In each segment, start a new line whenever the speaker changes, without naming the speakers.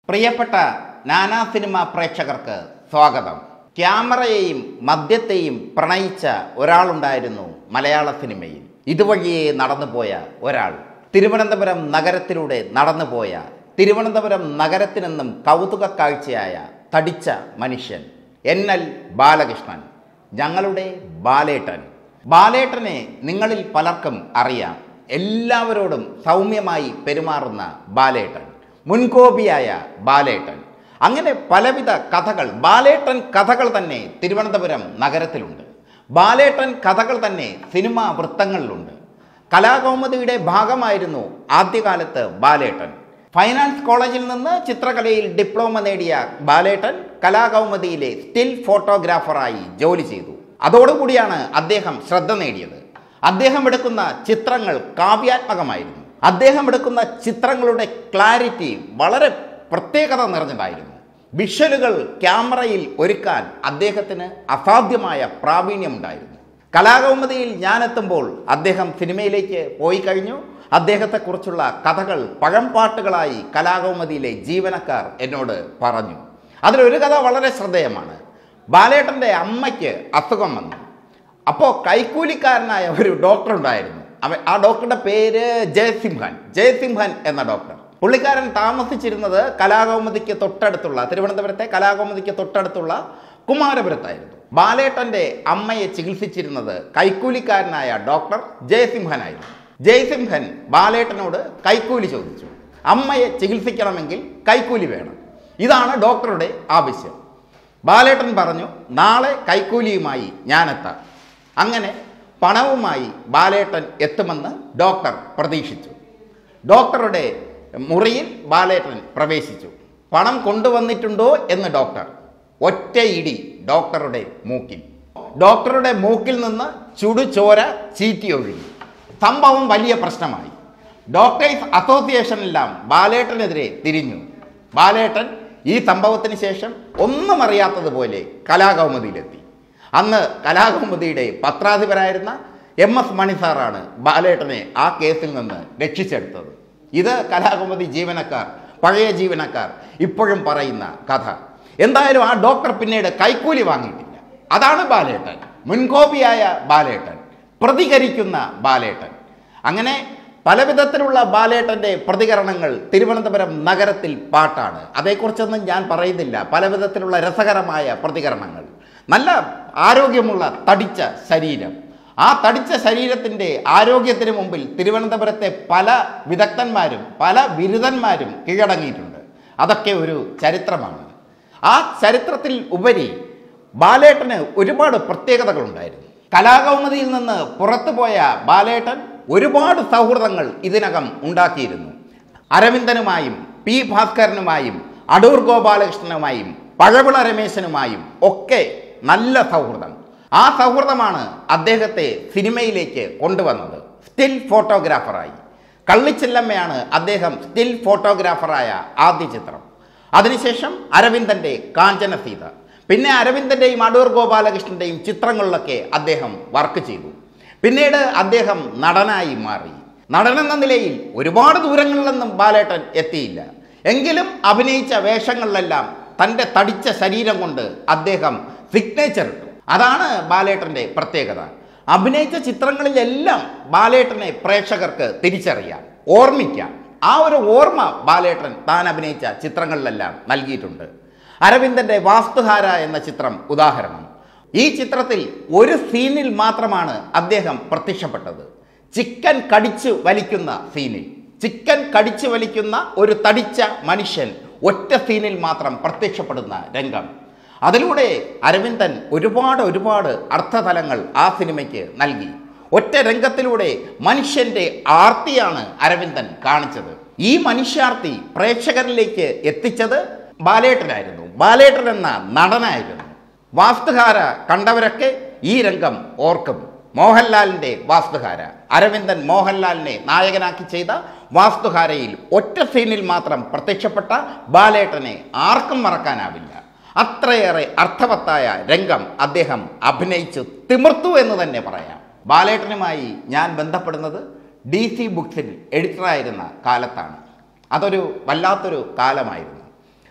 പ്രിയപ്പെട്ട നാനാ സിനിമ പ്രേക്ഷകർക്ക് സ്വാഗതം ക്യാമറയെയും മദ്യത്തെയും പ്രണയിച്ച ഒരാളുണ്ടായിരുന്നു മലയാള സിനിമയിൽ ഇതുവഴിയേ നടന്നുപോയ ഒരാൾ തിരുവനന്തപുരം നഗരത്തിലൂടെ നടന്നുപോയ തിരുവനന്തപുരം നഗരത്തിനെന്നും കൗതുക കാഴ്ചയായ തടിച്ച മനുഷ്യൻ എൻ എൽ ബാലകൃഷ്ണൻ ഞങ്ങളുടെ ബാലേട്ടൻ ബാലേട്ടനെ നിങ്ങളിൽ പലർക്കും അറിയാം എല്ലാവരോടും സൗമ്യമായി പെരുമാറുന്ന ബാലേട്ടൻ മുൻകോപിയായ ബാലേട്ടൻ അങ്ങനെ പലവിധ കഥകൾ ബാലേട്ടൻ കഥകൾ തന്നെ തിരുവനന്തപുരം നഗരത്തിലുണ്ട് ബാലേട്ടൻ കഥകൾ തന്നെ സിനിമാ വൃത്തങ്ങളിലുണ്ട് കലാകൗമുദിയുടെ ഭാഗമായിരുന്നു ആദ്യകാലത്ത് ബാലേട്ടൻ ഫൈനാൻസ് കോളേജിൽ നിന്ന് ചിത്രകലയിൽ ഡിപ്ലോമ നേടിയ ബാലേട്ടൻ കലാകൗമുദിയിലെ സ്റ്റിൽ ഫോട്ടോഗ്രാഫറായി ജോലി ചെയ്തു അതോടുകൂടിയാണ് അദ്ദേഹം ശ്രദ്ധ നേടിയത് അദ്ദേഹം എടുക്കുന്ന ചിത്രങ്ങൾ കാവ്യാത്മകമായിരുന്നു അദ്ദേഹം എടുക്കുന്ന ചിത്രങ്ങളുടെ ക്ലാരിറ്റി വളരെ പ്രത്യേകത നിറഞ്ഞതായിരുന്നു വിഷ്വലുകൾ ക്യാമറയിൽ ഒരുക്കാൻ അദ്ദേഹത്തിന് അസാധ്യമായ പ്രാവീണ്യമുണ്ടായിരുന്നു കലാകൗമുദിയിൽ ഞാനെത്തുമ്പോൾ അദ്ദേഹം സിനിമയിലേക്ക് പോയി കഴിഞ്ഞു അദ്ദേഹത്തെക്കുറിച്ചുള്ള കഥകൾ പഴംപാട്ടുകളായി കലാകൗമുദിയിലെ ജീവനക്കാർ എന്നോട് പറഞ്ഞു അതിലൊരു കഥ വളരെ ശ്രദ്ധേയമാണ് ബാലേട്ടൻ്റെ അമ്മയ്ക്ക് അസുഖം വന്നു അപ്പോൾ കൈക്കൂലിക്കാരനായ ഒരു ഡോക്ടർ ഉണ്ടായിരുന്നു അവൻ ആ ഡോക്ടറുടെ പേര് ജയസിംഹൻ ജയസിംഹൻ എന്ന ഡോക്ടർ പുള്ളിക്കാരൻ താമസിച്ചിരുന്നത് കലാകൗമുദിക്ക് തൊട്ടടുത്തുള്ള തിരുവനന്തപുരത്തെ കലാകൗമുദിക്ക് തൊട്ടടുത്തുള്ള കുമാരപുരത്തായിരുന്നു ബാലേട്ടൻ്റെ അമ്മയെ ചികിത്സിച്ചിരുന്നത് കൈക്കൂലിക്കാരനായ ഡോക്ടർ ജയസിംഹനായിരുന്നു ജയസിംഹൻ ബാലേട്ടനോട് കൈക്കൂലി ചോദിച്ചു അമ്മയെ ചികിത്സിക്കണമെങ്കിൽ കൈക്കൂലി വേണം ഇതാണ് ഡോക്ടറുടെ ആവശ്യം ബാലേട്ടൻ പറഞ്ഞു നാളെ കൈക്കൂലിയുമായി ഞാനെത്താം അങ്ങനെ പണവുമായി ബാലേട്ടൻ എത്തുമെന്ന് ഡോക്ടർ പ്രതീക്ഷിച്ചു ഡോക്ടറുടെ മുറിയിൽ ബാലേട്ടൻ പ്രവേശിച്ചു പണം കൊണ്ടുവന്നിട്ടുണ്ടോ എന്ന് ഡോക്ടർ ഒറ്റ ഇടി ഡോക്ടറുടെ മൂക്കിൽ ഡോക്ടറുടെ മൂക്കിൽ നിന്ന് ചുടുചോര ചീറ്റി ഒഴുകി സംഭവം വലിയ പ്രശ്നമായി ഡോക്ടേഴ്സ് അസോസിയേഷനെല്ലാം ബാലേട്ടനെതിരെ തിരിഞ്ഞു ബാലേട്ടൻ ഈ സംഭവത്തിന് ശേഷം ഒന്നും അറിയാത്തതുപോലെ കലാകൗമുദിയിലെത്തി അന്ന് കലാകൗമുദിയുടെ പത്രാധിപരായിരുന്ന എം എസ് മണി സാറാണ് ബാലേട്ടനെ ആ കേസിൽ നിന്ന് രക്ഷിച്ചെടുത്തത് ഇത് കലാകൗമുദി ജീവനക്കാർ പഴയ ജീവനക്കാർ ഇപ്പോഴും പറയുന്ന കഥ എന്തായാലും ആ ഡോക്ടർ പിന്നീട് കൈക്കൂലി വാങ്ങിയിട്ടില്ല അതാണ് ബാലേട്ടൻ മുൻകോപിയായ ബാലേട്ടൻ പ്രതികരിക്കുന്ന ബാലേട്ടൻ അങ്ങനെ പല വിധത്തിലുള്ള ബാലേട്ടൻ്റെ പ്രതികരണങ്ങൾ തിരുവനന്തപുരം നഗരത്തിൽ പാട്ടാണ് അതേക്കുറിച്ചൊന്നും ഞാൻ പറയുന്നില്ല പല വിധത്തിലുള്ള രസകരമായ പ്രതികരണങ്ങൾ നല്ല ആരോഗ്യമുള്ള തടിച്ച ശരീരം ആ തടിച്ച ശരീരത്തിൻ്റെ ആരോഗ്യത്തിന് മുമ്പിൽ തിരുവനന്തപുരത്തെ പല വിദഗ്ധന്മാരും പല ബിരുദന്മാരും കീഴടങ്ങിയിട്ടുണ്ട് അതൊക്കെ ഒരു ചരിത്രമാണ് ആ ചരിത്രത്തിൽ ഉപരി ബാലേട്ടന് ഒരുപാട് പ്രത്യേകതകളുണ്ടായിരുന്നു കലാകൗമുദിയിൽ നിന്ന് പുറത്തുപോയ ബാലേട്ടൻ ഒരുപാട് സൗഹൃദങ്ങൾ ഇതിനകം ഉണ്ടാക്കിയിരുന്നു അരവിന്ദനുമായും പി ഭാസ്കരനുമായും അടൂർ ഗോപാലകൃഷ്ണനുമായും പഴവിള രമേശനുമായും ഒക്കെ നല്ല സൗഹൃദം ആ സൗഹൃദമാണ് അദ്ദേഹത്തെ സിനിമയിലേക്ക് കൊണ്ടുവന്നത് സ്റ്റിൽ ഫോട്ടോഗ്രാഫറായി കള്ളിച്ചെല്ലമ്മയാണ് അദ്ദേഹം സ്റ്റിൽ ഫോട്ടോഗ്രാഫറായ ആദ്യ ചിത്രം അതിനുശേഷം അരവിന്ദൻ്റെ കാഞ്ചന സീത പിന്നെ അരവിന്ദൻ്റെയും അടൂർ ഗോപാലകൃഷ്ണൻ്റെയും ചിത്രങ്ങളിലൊക്കെ അദ്ദേഹം വർക്ക് ചെയ്തു പിന്നീട് അദ്ദേഹം നടനായി മാറി നടനെന്ന നിലയിൽ ഒരുപാട് ദൂരങ്ങളിലൊന്നും ബാലേട്ടൻ എത്തിയില്ല എങ്കിലും അഭിനയിച്ച വേഷങ്ങളിലെല്ലാം തൻ്റെ തടിച്ച ശരീരം കൊണ്ട് അദ്ദേഹം സിഗ്നേച്ചർ ഇട്ടു അതാണ് ബാലേട്ടൻ്റെ പ്രത്യേകത അഭിനയിച്ച ചിത്രങ്ങളിലെല്ലാം ബാലേട്ടനെ പ്രേക്ഷകർക്ക് തിരിച്ചറിയാം ഓർമ്മിക്കാം ആ ഒരു ഓർമ്മ ബാലേട്ടൻ താൻ അഭിനയിച്ച ചിത്രങ്ങളിലെല്ലാം നൽകിയിട്ടുണ്ട് അരവിന്ദൻ്റെ വാസ്തുഹാര എന്ന ചിത്രം ഉദാഹരണം ഈ ചിത്രത്തിൽ ഒരു സീനിൽ മാത്രമാണ് അദ്ദേഹം പ്രത്യക്ഷപ്പെട്ടത് ചിക്കൻ കടിച്ചു വലിക്കുന്ന സീനിൽ ചിക്കൻ കടിച്ചു വലിക്കുന്ന ഒരു തടിച്ച മനുഷ്യൻ ഒറ്റ സീനിൽ മാത്രം പ്രത്യക്ഷപ്പെടുന്ന രംഗം അതിലൂടെ അരവിന്ദൻ ഒരുപാട് ഒരുപാട് അർത്ഥതലങ്ങൾ ആ സിനിമയ്ക്ക് നൽകി ഒറ്റ രംഗത്തിലൂടെ മനുഷ്യന്റെ ആർത്തിയാണ് അരവിന്ദൻ കാണിച്ചത് ഈ മനുഷ്യാർത്തി പ്രേക്ഷകരിലേക്ക് എത്തിച്ചത് ബാലേട്ടനായിരുന്നു ബാലേട്ടൻ എന്ന നടനായിരുന്നു വാസ്തുഹാര കണ്ടവരൊക്കെ ഈ രംഗം ഓർക്കും മോഹൻലാലിൻ്റെ വാസ്തുഹാര അരവിന്ദൻ മോഹൻലാലിനെ നായകനാക്കി ചെയ്ത വാസ്തുഹാരയിൽ ഒറ്റ സീനിൽ മാത്രം പ്രത്യക്ഷപ്പെട്ട ബാലേട്ടനെ ആർക്കും മറക്കാനാവില്ല അത്രയേറെ അർത്ഥവത്തായ രംഗം അദ്ദേഹം അഭിനയിച്ചു തിമിർത്തു എന്ന് തന്നെ പറയാം ബാലേട്ടനുമായി ഞാൻ ബന്ധപ്പെടുന്നത് ഡി സി ബുക്സിൽ എഡിറ്ററായിരുന്ന കാലത്താണ് അതൊരു വല്ലാത്തൊരു കാലമായിരുന്നു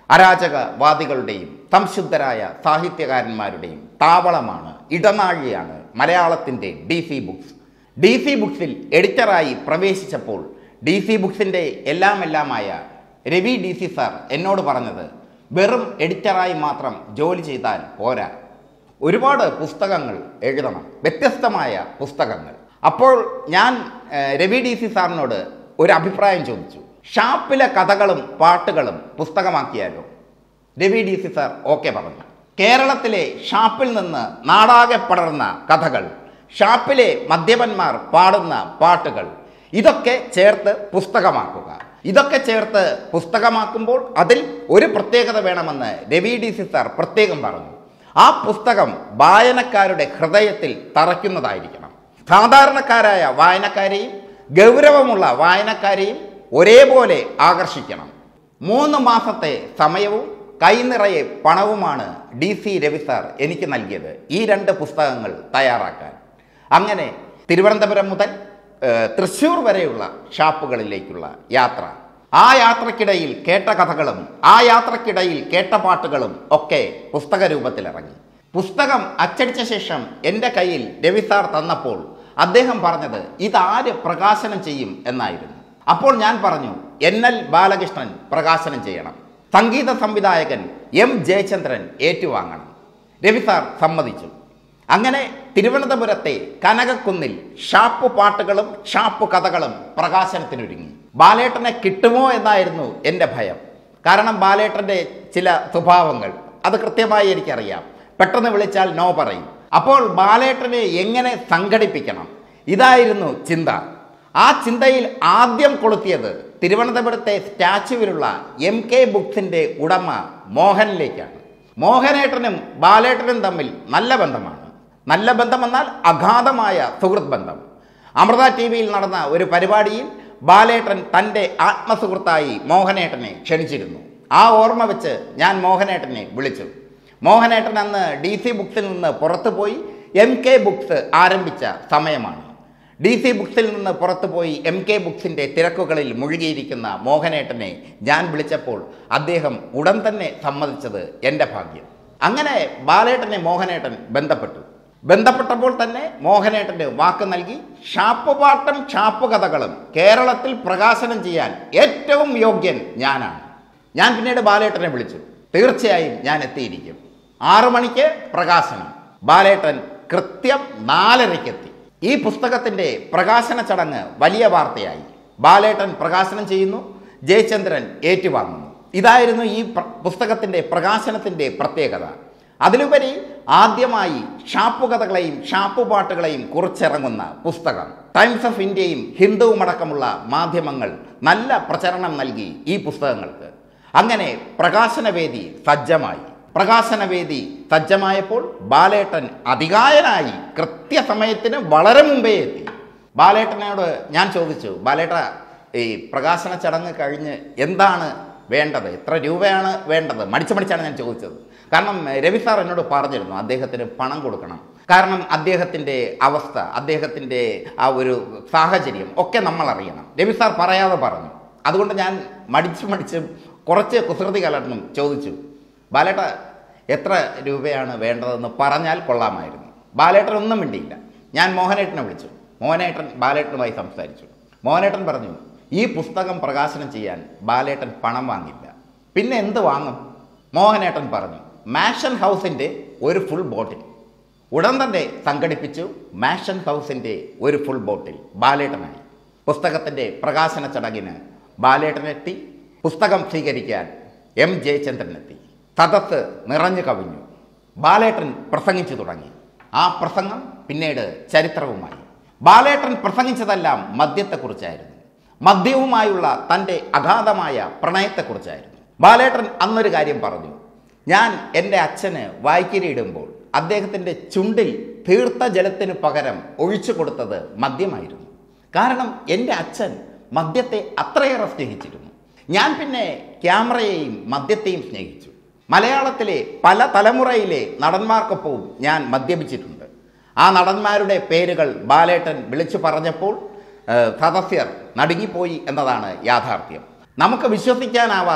അരാജകവാദികളുടെയും സംശുദ്ധരായ സാഹിത്യകാരന്മാരുടെയും താവളമാണ് ഇടനാഴിയാണ് മലയാളത്തിൻ്റെ D C books D C ബുക്സിൽ എഡിറ്ററായി പ്രവേശിച്ചപ്പോൾ ഡി സി ബുക്സിൻ്റെ എല്ലാം എല്ലാമായ രവി ഡി സി സാർ എന്നോട് പറഞ്ഞത് വെറും എഡിറ്ററായി മാത്രം ജോലി ചെയ്താൽ പോരാ ഒരുപാട് പുസ്തകങ്ങൾ എഴുതണം വ്യത്യസ്തമായ പുസ്തകങ്ങൾ അപ്പോൾ ഞാൻ ഏഹ്, രവി ഡി സി സാറിനോട് ഒരു അഭിപ്രായം ചോദിച്ചു ഷാപ്പിലെ കഥകളും പാട്ടുകളും പുസ്തകമാക്കിയാലോ Ravi D C sir okay പറഞ്ഞു കേരളത്തിലെ ഷാപ്പിൽ നിന്ന് നാടാകെ പടർന്ന കഥകൾ ഷാപ്പിലെ മദ്യപന്മാർ പാടുന്ന പാട്ടുകൾ ഇതൊക്കെ ചേർത്ത് പുസ്തകമാക്കുക ഇതൊക്കെ ചേർത്ത് പുസ്തകമാക്കുമ്പോൾ അതിൽ ഒരു പ്രത്യേകത വേണമെന്ന് രവി ഡി സി സാർ പ്രത്യേകം പറഞ്ഞു ആ പുസ്തകം വായനക്കാരുടെ ഹൃദയത്തിൽ തറയ്ക്കുന്നതായിരിക്കണം സാധാരണക്കാരായ വായനക്കാരെയും ഗൗരവമുള്ള വായനക്കാരെയും ഒരേപോലെ ആകർഷിക്കണം മൂന്ന് മാസത്തെ സമയവും കൈനിറയെ പണവുമാണ് ഡി സി രവി സാർ എനിക്ക് നൽകിയത് ഈ രണ്ട് പുസ്തകങ്ങൾ തയ്യാറാക്കാൻ അങ്ങനെ തിരുവനന്തപുരം മുതൽ ഏഹ്, തൃശ്ശൂർ വരെയുള്ള ഷാപ്പുകളിലേക്കുള്ള യാത്ര ആ യാത്രക്കിടയിൽ കേട്ട കഥകളും ആ യാത്രക്കിടയിൽ കേട്ട പാട്ടുകളും ഒക്കെ പുസ്തക രൂപത്തിലിറങ്ങി പുസ്തകം അച്ചടിച്ച ശേഷം എൻ്റെ കയ്യിൽ രവി സാർ തന്നപ്പോൾ അദ്ദേഹം പറഞ്ഞത് ഇതാര് പ്രകാശനം ചെയ്യും എന്നായിരുന്നു അപ്പോൾ ഞാൻ പറഞ്ഞു എൻ എൽ ബാലകൃഷ്ണൻ പ്രകാശനം ചെയ്യണം സംഗീത സംവിധായകൻ എം ജയചന്ദ്രൻ ഏറ്റുവാങ്ങണം രവി സാർ സമ്മതിച്ചു അങ്ങനെ തിരുവനന്തപുരത്തെ കനകക്കുന്നിൽ ഷാപ്പ് പാട്ടുകളും ഷാപ്പ് കഥകളും പ്രകാശനത്തിനൊരുങ്ങി ബാലേട്ടനെ കിട്ടുമോ എന്നായിരുന്നു എൻ്റെ ഭയം കാരണം ബാലേട്ടൻ്റെ ചില സ്വഭാവങ്ങൾ അത് കൃത്യമായി എനിക്കറിയാം പെട്ടെന്ന് വിളിച്ചാൽ നോ പറയും അപ്പോൾ ബാലേട്ടനെ എങ്ങനെ സംഘടിപ്പിക്കണം ഇതായിരുന്നു ചിന്ത ആ ചിന്തയിൽ ആദ്യം കൊളുത്തിയത് തിരുവനന്തപുരത്തെ സ്റ്റാച്ചുവിലുള്ള എം കെ ബുക്സിൻ്റെ ഉടമ മോഹനിലേക്കാണ് മോഹനേട്ടനും ബാലേട്ടനും തമ്മിൽ നല്ല ബന്ധമാണ് നല്ല ബന്ധമെന്നാൽ അഗാധമായ സുഹൃത്ത് ബന്ധം അമൃത ടി വിയിൽ നടന്ന ഒരു പരിപാടിയിൽ ബാലേട്ടൻ തൻ്റെ ആത്മസുഹൃത്തായി മോഹനേട്ടനെ ക്ഷണിച്ചിരുന്നു ആ ഓർമ്മ വെച്ച് ഞാൻ മോഹനേട്ടനെ വിളിച്ചു മോഹനേട്ടൻ അന്ന് ഡി സി ബുക്സിൽ നിന്ന് പുറത്തു പോയി എം കെ ബുക്സ് ആരംഭിച്ച സമയമാണ് ഡി സി ബുക്സിൽ നിന്ന് പുറത്തു പോയി എം കെ ബുക്സിൻ്റെ തിരക്കുകളിൽ മുഴുകിയിരിക്കുന്ന മോഹനേട്ടനെ ഞാൻ വിളിച്ചപ്പോൾ അദ്ദേഹം ഉടൻ തന്നെ സമ്മതിച്ചത് എൻ്റെ ഭാഗ്യം അങ്ങനെ ബാലേട്ടനെ മോഹനേട്ടൻ ബന്ധപ്പെട്ടു ബന്ധപ്പെട്ടപ്പോൾ തന്നെ മോഹനേട്ടന് വാക്ക് നൽകി ഷാപ്പ് പാട്ടും ഷാപ്പ് കഥകളും കേരളത്തിൽ പ്രകാശനം ചെയ്യാൻ ഏറ്റവും യോഗ്യൻ ഞാനാണ് ഞാൻ പിന്നീട് ബാലേട്ടനെ വിളിച്ചു തീർച്ചയായും ഞാൻ എത്തിയിരിക്കും ആറു മണിക്ക് പ്രകാശനം ബാലേട്ടൻ കൃത്യം നാലരയ്ക്കെത്തി ഈ പുസ്തകത്തിൻ്റെ പ്രകാശന ചടങ്ങ് വലിയ വാർത്തയായി ബാലേട്ടൻ പ്രകാശനം ചെയ്യുന്നു ജയചന്ദ്രൻ ഏറ്റുവാങ്ങുന്നു ഇതായിരുന്നു ഈ പ്ര- പുസ്തകത്തിൻ്റെ പ്രകാശനത്തിൻ്റെ പ്രത്യേകത അതിലുപരി ആദ്യമായി ഷാപ്പുകഥകളെയും ഷാപ്പുപാട്ടുകളെയും കുറിച്ചിറങ്ങുന്ന പുസ്തകം ടൈംസ് ഓഫ് ഇന്ത്യയും ഹിന്ദുവുമടക്കമുള്ള മാധ്യമങ്ങൾ നല്ല പ്രചരണം നൽകി ഈ പുസ്തകങ്ങൾക്ക് അങ്ങനെ പ്രകാശനവേദി സജ്ജമായി പ്രകാശനവേദി സജ്ജമായപ്പോൾ ബാലേട്ടൻ അധികായനായി കൃത്യസമയത്തിന് വളരെ മുമ്പേ എത്തി ബാലേട്ടനോട് ഞാൻ ചോദിച്ചു ബാലേട്ട ഈ പ്രകാശന ചടങ്ങ് കഴിഞ്ഞ് എന്താണ് വേണ്ടത് എത്ര രൂപയാണ് വേണ്ടത് മടിച്ചു മടിച്ചാണ് ഞാൻ ചോദിച്ചത് കാരണം രവി സാർ എന്നോട് പറഞ്ഞിരുന്നു അദ്ദേഹത്തിന് പണം കൊടുക്കണം കാരണം അദ്ദേഹത്തിൻ്റെ അവസ്ഥ അദ്ദേഹത്തിൻ്റെ ആ ഒരു സാഹചര്യം ഒക്കെ നമ്മൾ അറിയണം രവി സാർ പറയാതെ പറഞ്ഞു അതുകൊണ്ട് ഞാൻ മടിച്ചു മടിച്ച് കുറച്ച് കുസൃതി കലർന്നും ചോദിച്ചു ബാലേട്ട എത്ര രൂപയാണ് വേണ്ടതെന്ന് പറഞ്ഞാൽ കൊള്ളാമായിരുന്നു ബാലേട്ടൻ ഒന്നും മിണ്ടിയില്ല ഞാൻ മോഹനേട്ടനെ വിളിച്ചു മോഹനേട്ടൻ ബാലേട്ടനുമായി സംസാരിച്ചു മോഹനേട്ടൻ പറഞ്ഞു ഈ പുസ്തകം പ്രകാശനം ചെയ്യാൻ ബാലേട്ടൻ പണം വാങ്ങില്ല പിന്നെ എന്ത് വാങ്ങും മോഹനേട്ടൻ പറഞ്ഞു മാഷൻ ഹൗസിൻ്റെ ഒരു ഫുൾ ബോട്ടിൽ ഉടൻ തന്നെ സംഘടിപ്പിച്ചു മാഷൻ ഹൗസിൻ്റെ ഒരു ഫുൾ ബോട്ടിൽ ബാലേട്ടനായി പുസ്തകത്തിൻ്റെ പ്രകാശന ചടങ്ങിന് ബാലേട്ടനെത്തി പുസ്തകം സ്വീകരിക്കാൻ എം ജയചന്ദ്രനെത്തി സദസ് നിറഞ്ഞു കവിഞ്ഞു ബാലേട്ടൻ പ്രസംഗിച്ചു തുടങ്ങി ആ പ്രസംഗം പിന്നീട് ചരിത്രവുമായി ബാലേട്ടൻ പ്രസംഗിച്ചതെല്ലാം മദ്യത്തെക്കുറിച്ചായിരുന്നു മദ്യവുമായുള്ള തൻ്റെ അഗാധമായ പ്രണയത്തെക്കുറിച്ചായിരുന്നു ബാലേട്ടൻ അന്നൊരു കാര്യം പറഞ്ഞു ഞാൻ എൻ്റെ അച്ഛന് വായ്ക്കരിയിടുമ്പോൾ അദ്ദേഹത്തിൻ്റെ ചുണ്ടിൽ തീർത്ഥ ജലത്തിന് പകരം ഒഴിച്ചു കൊടുത്തത് മദ്യമായിരുന്നു കാരണം എൻ്റെ അച്ഛൻ മദ്യത്തെ അത്രയേറെ സ്നേഹിച്ചിരുന്നു ഞാൻ പിന്നെ ക്യാമറയെയും മദ്യത്തെയും സ്നേഹിച്ചു മലയാളത്തിലെ പല തലമുറയിലെ നടന്മാർക്കൊപ്പവും ഞാൻ മദ്യപിച്ചിട്ടുണ്ട് ആ നടന്മാരുടെ പേരുകൾ ബാലേട്ടൻ വിളിച്ചു പറഞ്ഞപ്പോൾ ഏഹ്, സദസ്യർ നടുങ്ങിപ്പോയി എന്നതാണ് യാഥാർത്ഥ്യം നമുക്ക് വിശ്വസിക്കാനാവാത്ത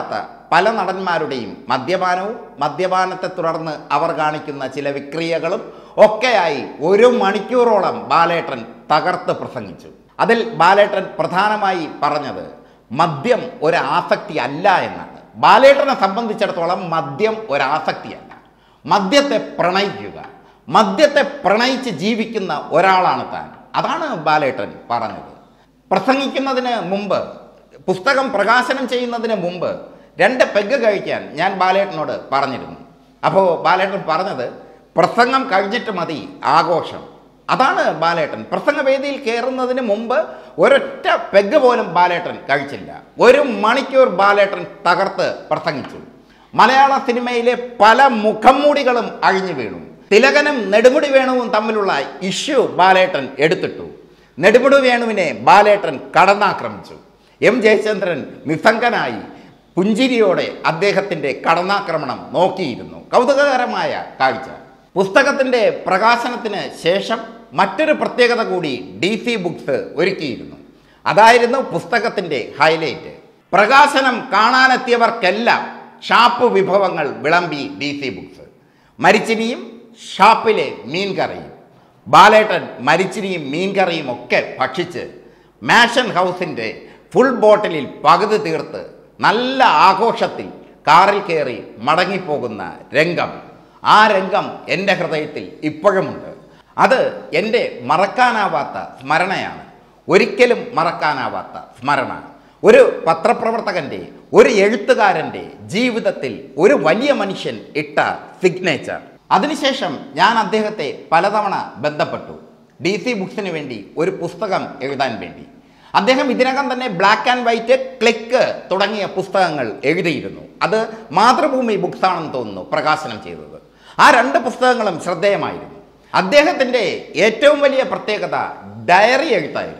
പല നടന്മാരുടെയും മദ്യപാനവും മദ്യപാനത്തെ തുടർന്ന് അവർ കാണിക്കുന്ന ചില വിക്രിയകളും ഒക്കെയായി ഒരു മണിക്കൂറോളം ബാലേട്ടൻ തകർത്ത് പ്രസംഗിച്ചു അതിൽ ബാലേട്ടൻ പ്രധാനമായി പറഞ്ഞത് മദ്യം ഒരു ആസക്തി അല്ല എന്നാണ് ബാലേട്ടനെ സംബന്ധിച്ചിടത്തോളം മദ്യം ഒരു ആസക്തിയല്ല മദ്യത്തെ പ്രണയിക്കുക മദ്യത്തെ പ്രണയിച്ച് ജീവിക്കുന്ന ഒരാളാണ് താൻ അതാണ് ബാലേട്ടൻ പറഞ്ഞത് പ്രസംഗിക്കുന്നതിന് മുമ്പ് പുസ്തകം പ്രകാശനം ചെയ്യുന്നതിന് മുമ്പ് രണ്ട് പെഗ് കഴിക്കാൻ ഞാൻ ബാലേട്ടനോട് പറഞ്ഞിരുന്നു അപ്പോൾ ബാലേട്ടൻ പറഞ്ഞത് പ്രസംഗം കഴിഞ്ഞിട്ട് മതി ആഘോഷം അതാണ് ബാലേട്ടൻ പ്രസംഗവേദിയിൽ കയറുന്നതിന് മുമ്പ് ഒരൊറ്റ പെഗ് പോലും ബാലേട്ടൻ കഴിച്ചില്ല ഒരു മണിക്കൂർ ബാലേട്ടൻ തകർത്ത് പ്രസംഗിച്ചു മലയാള സിനിമയിലെ പല മുഖംമൂടികളും അഴിഞ്ഞു വീണു തിലകനും നെടുമുടി വേണുവും തമ്മിലുള്ള ഇഷ്യൂ ബാലേട്ടൻ എടുത്തിട്ടു നെടുമുടി വേണുവിനെ ബാലേട്ടൻ കടന്നാക്രമിച്ചു എം ജയചന്ദ്രൻ നിസ്സംഗനായി പുഞ്ചിരിയോടെ അദ്ദേഹത്തിൻ്റെ കടന്നാക്രമണം നോക്കിയിരുന്നു കൗതുകകരമായ കാഴ്ച പുസ്തകത്തിൻ്റെ പ്രകാശനത്തിന് ശേഷം മറ്റൊരു പ്രത്യേകത കൂടി ഡി സി ബുക്സ് ഒരുക്കിയിരുന്നു അതായിരുന്നു പുസ്തകത്തിൻ്റെ ഹൈലൈറ്റ് പ്രകാശനം കാണാനെത്തിയവർക്കെല്ലാം ഷാപ്പ് വിഭവങ്ങൾ വിളമ്പി ഡി സി ബുക്സ് മരിച്ചിനിയും ഷാപ്പിലെ മീൻകറിയും ബാലേട്ടൻ മരിച്ചിനിയും മീൻകറിയും ഒക്കെ ഭക്ഷിച്ച് മാഷൻ ഹൗസിൻ്റെ ഫുൾ ബോട്ടിലിൽ പകുതി തീർത്ത് നല്ല ആഘോഷത്തിൽ കാറിൽ കയറി മടങ്ങിപ്പോകുന്ന രംഗം ആ രംഗം എൻ്റെ ഹൃദയത്തിൽ ഇപ്പോഴുമുണ്ട് അത് എൻ്റെ മറക്കാനാവാത്ത സ്മരണയാണ് ഒരിക്കലും മറക്കാനാവാത്ത സ്മരണ ഒരു പത്രപ്രവർത്തകൻ്റെ ഒരു എഴുത്തുകാരൻ്റെ ജീവിതത്തിൽ ഒരു വലിയ മനുഷ്യൻ ഇട്ട സിഗ്നേച്ചർ അതിനുശേഷം ഞാൻ അദ്ദേഹത്തെ പലതവണ ബന്ധപ്പെട്ടു ഡി സി ബുക്സിന് വേണ്ടി ഒരു പുസ്തകം എഴുതാൻ വേണ്ടി അദ്ദേഹം ഇതിനകം തന്നെ ബ്ലാക്ക് ആൻഡ് വൈറ്റ് ക്ലിക്ക് തുടങ്ങിയ പുസ്തകങ്ങൾ എഴുതിയിരുന്നു അത് മാതൃഭൂമി ബുക്സ് ആണെന്ന് തോന്നുന്നു പ്രകാശനം ചെയ്തത് ആ രണ്ട് പുസ്തകങ്ങളും ശ്രദ്ധേയമായിരുന്നു അദ്ദേഹത്തിൻ്റെ ഏറ്റവും വലിയ പ്രത്യേകത ഡയറി എഴുത്തായിരുന്നു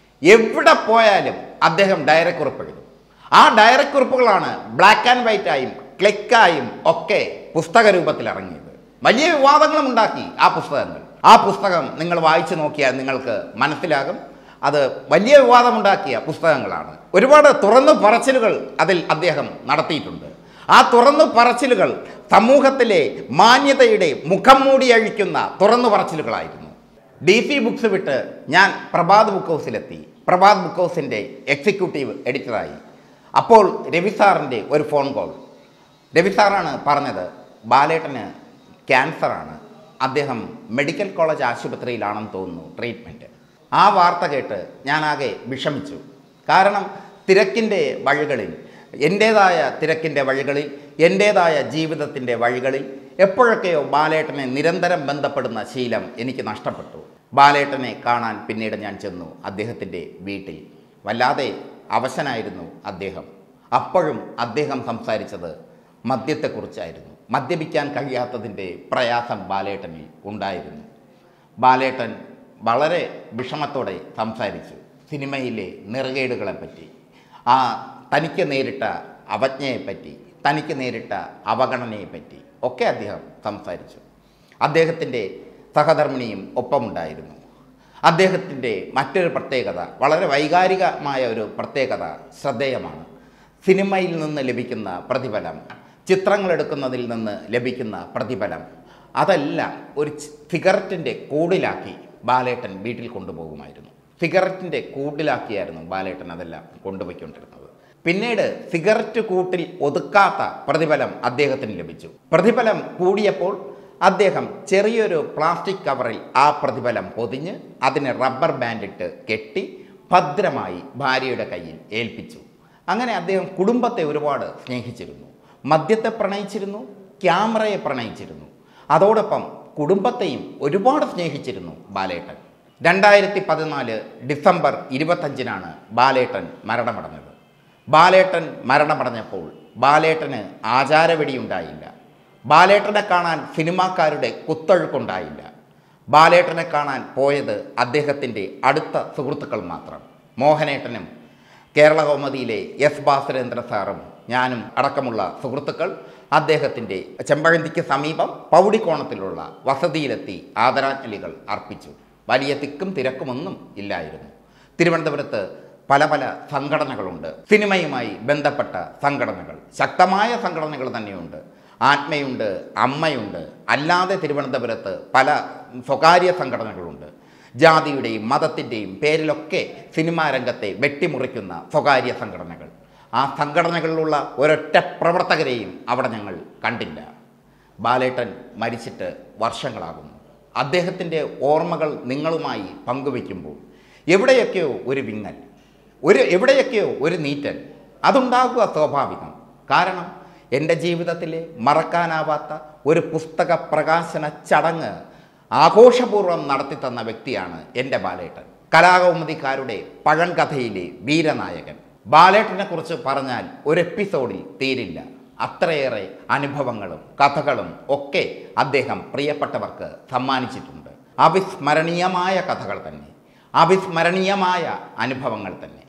എവിടെ പോയാലും അദ്ദേഹം ഡയറി കുറിപ്പ് എഴുതും ആ ഡയറി കുറിപ്പുകളാണ് ബ്ലാക്ക് ആൻഡ് വൈറ്റ് ആയും ക്ലിക്കായും ഒക്കെ പുസ്തക രൂപത്തിൽ ഇറങ്ങിയത് വലിയ വിവാദങ്ങളും ഉണ്ടാക്കി ആ പുസ്തകങ്ങൾ ആ പുസ്തകം നിങ്ങൾ വായിച്ചു നോക്കിയാൽ നിങ്ങൾക്ക് മനസ്സിലാകും അത് വലിയ വിവാദമുണ്ടാക്കിയ പുസ്തകങ്ങളാണ് ഒരുപാട് തുറന്നു പറച്ചിലുകൾ അതിൽ അദ്ദേഹം നടത്തിയിട്ടുണ്ട് ആ തുറന്നു പറച്ചിലുകൾ സമൂഹത്തിലെ മാന്യതയുടെ മുഖം മൂടി അഴിക്കുന്ന തുറന്നു പറച്ചിലുകളായിരുന്നു ഡി സി ബുക്സ് വിട്ട് ഞാൻ പ്രഭാത് ബുക്ക് ഹൗസിലെത്തി പ്രഭാത് ബുക്ക് ഹൗസിൻ്റെ എക്സിക്യൂട്ടീവ് എഡിറ്ററായി അപ്പോൾ രവി സാറിൻ്റെ ഒരു ഫോൺ കോൾ രവി സാറാണ് പറഞ്ഞത് ബാലേട്ടന് ക്യാൻസറാണ് അദ്ദേഹം മെഡിക്കൽ കോളേജ് ആശുപത്രിയിലാണെന്ന് തോന്നുന്നു ട്രീറ്റ്മെൻറ്റ് ആ വാർത്ത കേട്ട് ഞാനാകെ വിഷമിച്ചു കാരണം തിരക്കിൻ്റെ വഴികളിൽ എൻ്റേതായ തിരക്കിൻ്റെ വഴികളിൽ എൻ്റേതായ ജീവിതത്തിൻ്റെ വഴികളിൽ എപ്പോഴൊക്കെയോ ബാലേട്ടനെ നിരന്തരം ബന്ധപ്പെടുന്ന ശീലം എനിക്ക് നഷ്ടപ്പെട്ടു ബാലേട്ടനെ കാണാൻ പിന്നീട് ഞാൻ ചെന്നു അദ്ദേഹത്തിൻ്റെ വീട്ടിൽ വല്ലാതെ അവശനായിരുന്നു അദ്ദേഹം അപ്പോഴും അദ്ദേഹം സംസാരിച്ചത് മദ്യത്തെക്കുറിച്ചായിരുന്നു മദ്യപിക്കാൻ കഴിയാത്തതിൻ്റെ പ്രയാസം ബാലേട്ടനിൽ ഉണ്ടായിരുന്നു ബാലേട്ടൻ വളരെ വിഷമത്തോടെ സംസാരിച്ചു സിനിമയിലെ നിറകേടുകളെപ്പറ്റി ആ തനിക്ക് നേരിട്ട അവജ്ഞയെപ്പറ്റി തനിക്ക് നേരിട്ട അവഗണനയെപ്പറ്റി ഒക്കെ അദ്ദേഹം സംസാരിച്ചു അദ്ദേഹത്തിൻ്റെ സഹധർമ്മിണിയും ഒപ്പമുണ്ടായിരുന്നു അദ്ദേഹത്തിൻ്റെ മറ്റൊരു പ്രത്യേകത വളരെ വൈകാരികമായ ഒരു പ്രത്യേകത ശ്രദ്ധേയമാണ് സിനിമയിൽ നിന്ന് ലഭിക്കുന്ന പ്രതിഫലം ചിത്രങ്ങൾ എടുക്കുന്നതിൽ നിന്ന് ലഭിക്കുന്ന പ്രതിഫലം അതെല്ലാം ഒരു ചി- സിഗരറ്റിൻ്റെ കൂടിലാക്കി ബാലേട്ടൻ വീട്ടിൽ കൊണ്ടുപോകുമായിരുന്നു സിഗരറ്റിൻ്റെ കൂട്ടിലാക്കിയായിരുന്നു ബാലേട്ടൻ അതെല്ലാം കൊണ്ടുപോയിക്കൊണ്ടിരുന്നത് പിന്നീട് സിഗരറ്റ് കൂട്ടിൽ ഒതുക്കാത്ത പ്രതിഫലം അദ്ദേഹത്തിന് ലഭിച്ചു പ്രതിഫലം കൂടിയപ്പോൾ അദ്ദേഹം ചെറിയൊരു പ്ലാസ്റ്റിക് കവറിൽ ആ പ്രതിഫലം പൊതിഞ്ഞ് അതിന് റബ്ബർ ബാൻഡിട്ട് കെട്ടി ഭദ്രമായി ഭാര്യയുടെ കയ്യിൽ ഏൽപ്പിച്ചു അങ്ങനെ അദ്ദേഹം കുടുംബത്തെ ഒരുപാട് സ്നേഹിച്ചിരുന്നു മദ്യത്തെ പ്രണയിച്ചിരുന്നു ക്യാമറയെ പ്രണയിച്ചിരുന്നു അതോടൊപ്പം കുടുംബത്തെയും ഒരുപാട് സ്നേഹിച്ചിരുന്നു ബാലേട്ടൻ രണ്ടായിരത്തി പതിനാല് ഡിസംബർ ഇരുപത്തഞ്ചിനാണ് ബാലേട്ടൻ മരണമടഞ്ഞത് ബാലേട്ടൻ മരണമടഞ്ഞപ്പോൾ ബാലേട്ടന് ആചാരവെടിയുണ്ടായില്ല ബാലേട്ടനെ കാണാൻ സിനിമാക്കാരുടെ കുത്തൊഴുക്കുണ്ടായില്ല ബാലേട്ടനെ കാണാൻ പോയത് അദ്ദേഹത്തിൻ്റെ അടുത്ത സുഹൃത്തുക്കൾ മാത്രം മോഹനേട്ടനും കേരള കൗമുദിയിലെ എസ് ഭാസുരേന്ദ്ര സാറും ഞാനും അടക്കമുള്ള സുഹൃത്തുക്കൾ അദ്ദേഹത്തിൻ്റെ ചെമ്പഴന്തിക്ക് സമീപം പൗടിക്കോണത്തിലുള്ള വസതിയിലെത്തി ആദരാഞ്ജലികൾ അർപ്പിച്ചു വലിയ തിക്കും തിരക്കുമൊന്നും ഇല്ലായിരുന്നു തിരുവനന്തപുരത്ത് പല പല സംഘടനകളുണ്ട് സിനിമയുമായി ബന്ധപ്പെട്ട സംഘടനകൾ ശക്തമായ സംഘടനകൾ തന്നെയുണ്ട് ആത്മയുണ്ട് അമ്മയുണ്ട് അല്ലാതെ തിരുവനന്തപുരത്ത് പല സ്വകാര്യ സംഘടനകളുണ്ട് ജാതിയുടെയും മതത്തിൻ്റെയും പേരിലൊക്കെ സിനിമാ രംഗത്തെ വെട്ടിമുറിക്കുന്ന സ്വകാര്യ സംഘടനകൾ ആ സംഘടനകളിലുള്ള ഒരൊറ്റ പ്രവർത്തകരെയും അവിടെ ഞങ്ങൾ കണ്ടില്ല ബാലേട്ടൻ മരിച്ചിട്ട് വർഷങ്ങളാകുന്നു അദ്ദേഹത്തിൻ്റെ ഓർമ്മകൾ നിങ്ങളുമായി പങ്കുവെക്കുമ്പോൾ എവിടെയൊക്കെയോ ഒരു വിങ്ങൽ ഒരു എവിടെയൊക്കെയോ ഒരു നീറ്റൽ അതുണ്ടാകുക സ്വാഭാവികം കാരണം എൻ്റെ ജീവിതത്തിലെ മറക്കാനാവാത്ത ഒരു പുസ്തക പ്രകാശന ചടങ്ങ് ആഘോഷപൂർവ്വം നടത്തിത്തന്ന വ്യക്തിയാണ് എൻ്റെ ബാലേട്ടൻ കലാകൗമുദിക്കാരുടെ പഴങ്കഥയിലെ വീരനായകൻ ബാലേട്ടനെ കുറിച്ച് പറഞ്ഞാൽ ഒരു എപ്പിസോഡിൽ തീരില്ല അത്രയേറെ അനുഭവങ്ങളും കഥകളും ഒക്കെ അദ്ദേഹം പ്രിയപ്പെട്ടവർക്ക് സമ്മാനിച്ചിട്ടുണ്ട് അവിസ്മരണീയമായ കഥകൾ തന്നെ അവിസ്മരണീയമായ അനുഭവങ്ങൾ തന്നെ